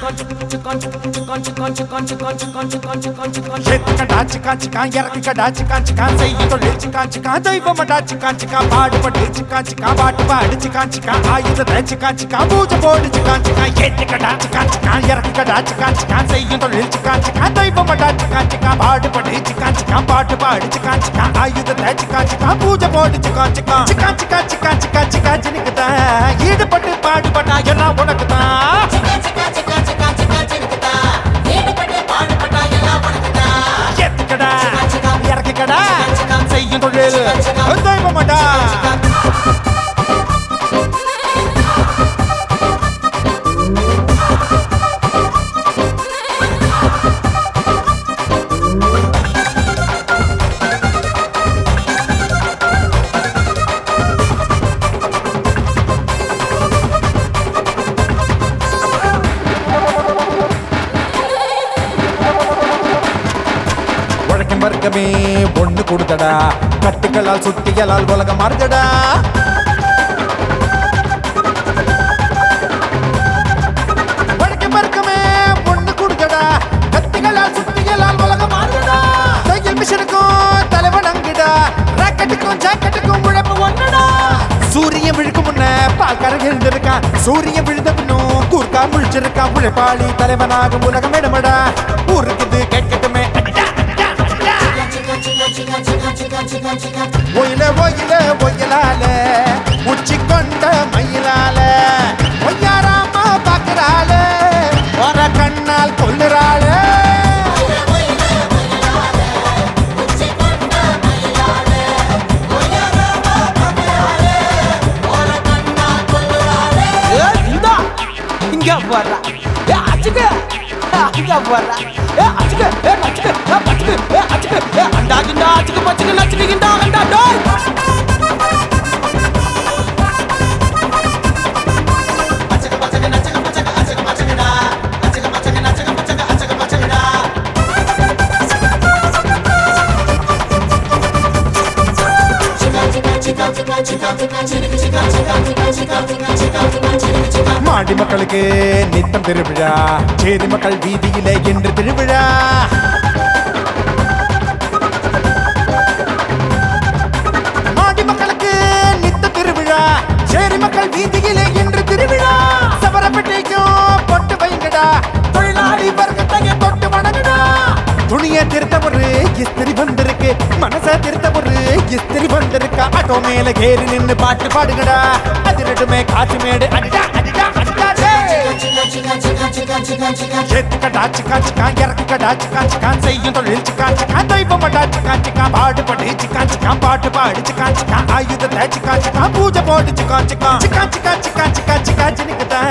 சேத்துக்கடா சிக்கா சிக்கா இறக்குக்கடா சிக்கா சிக்கா செய்ய தொழில் சிக்கா சிக்கா தெய்வமடா சிக்கா சிக்கா பாடுபட்டு சிக்கா சிக்கா பாட்டு பாடு சிக்கா சிக்கா ஆயுதத்தை சிக்கா சிக்கா பூஜை போடு சிக்கா சிக்கா ஏத்துக்கடா சிக்கா சிக்கா இறக்குக்கடா சிக்கா சிக்கா செய்ய தொழில் சிக்கா சிக்கா தெய்வமடா சிக்கா சிக்கா பாடுபட்டு சிக்கா சிக்கா பாட்டு பாடு சிக்கா சிக்கா ஆயுதத்தை சிக்கா சிக்கா பூஜை போடு சிக்கா சிக்கா சிக்கா சிக்கா சிக்கா சிக்கா சிக்கா சினுக்கு தான் ஈடுபட்டு பாடுபட்டா எல்லாம் உனக்கு தான் ஏத்துக்கடா இறக்குக்கடா செய்யும் தொழில் தெய்வமடா உழைக்கும் வர்க்கமே பொண்ணு கொடுத்தடா கட்டுக்களால் சுத்திகளால் உலகம் மாறுதடா உழைக்கும் வர்க்கமே பொண்ணு கொடுத்தடா கத்திகளால் சுத்திகளால் உலகம் மாறுதடா தையல் மிஷினுக்கும் தலைவன் அங்குடா ராக்கெட்டுக்கும் ஜாக்கெட்டுக்கும் உழைப்பு ஒண்ணுடா சூரியன் விழுக்கும் முன்ன பால்காரன் எழுந்திருக்கான் சூரியன் விழுந்த பின்னும் கூர்க்கா முழிச்சிருக்கான் உழைப்பாளி தலைவனாகும் உலகம் இடமடா ஊருக்குது கேட்கட்டுமே அடிடா, அடிடா, அடிடா. ஒயில ஒயில ஒயிலால உச்சி கொண்ட மயிலால ஒய்யாராமா பாக்குறாள வர கண்ணால் கொல்லுறாள ஏய், இந்தா. இங்க போடுறா. ஏய், அச்சுக்கு. ஏய், இங்க போடுறா. ஏய், அச்சுக்கு. ஏய், அச்சுக்கு. ஏய், பச்சுக்கு. ஏய், அச்சுக்கு. ஏய், அண்டா, கிண்டா, அச்சுக்கு, பச்சுக்கு, நச்சுக்கு, கிண்டா, அண்டா, டோய். மாடி மக்களுக்கு நித்தம் திருவிழா சேரி மக்கள் வீதியிலே என்று திருவிழா மாடி மக்களுக்கு நித்த திருவிழா சேரி மக்கள் வீதியிலே என்று திருவிழா சவரப்பேட்டைக்கும் பொட்டு வைங்கடா தொழிலாளி வர்க்கத்தையே தொட்டு வணங்குடா துணிய திருத்த ஒரு இஸ்திரி வந்திருக்கு மனச திருத்த ஒரு இஸ்திரி வந்திருக்கா ஆட்டோ மேல கேறி நின்னு பாட்டு பாடுங்கடா அதிரட்டுமே காற்று மேடு அடிடா அடிடா அடிடா டேய். ஏத்துக்கடா சிக்கா சிக்கா இறக்குக்கடா சிக்கா சிக்கா செய்யும் தொழில் சிக்கா சிக்கா தெய்வமடா சிக்கா சிக்கா பாடுபடு சிக்கா சிக்கா பாட்டு பாடு சிக்கா சிக்கா ஆயுதத்தை சிக்கா சிக்கா பூஜை போடு சிக்கா சிக்கா சிக்கா சிக்கா சிக்கா சிக்கா சிக்கா சினிக்குதா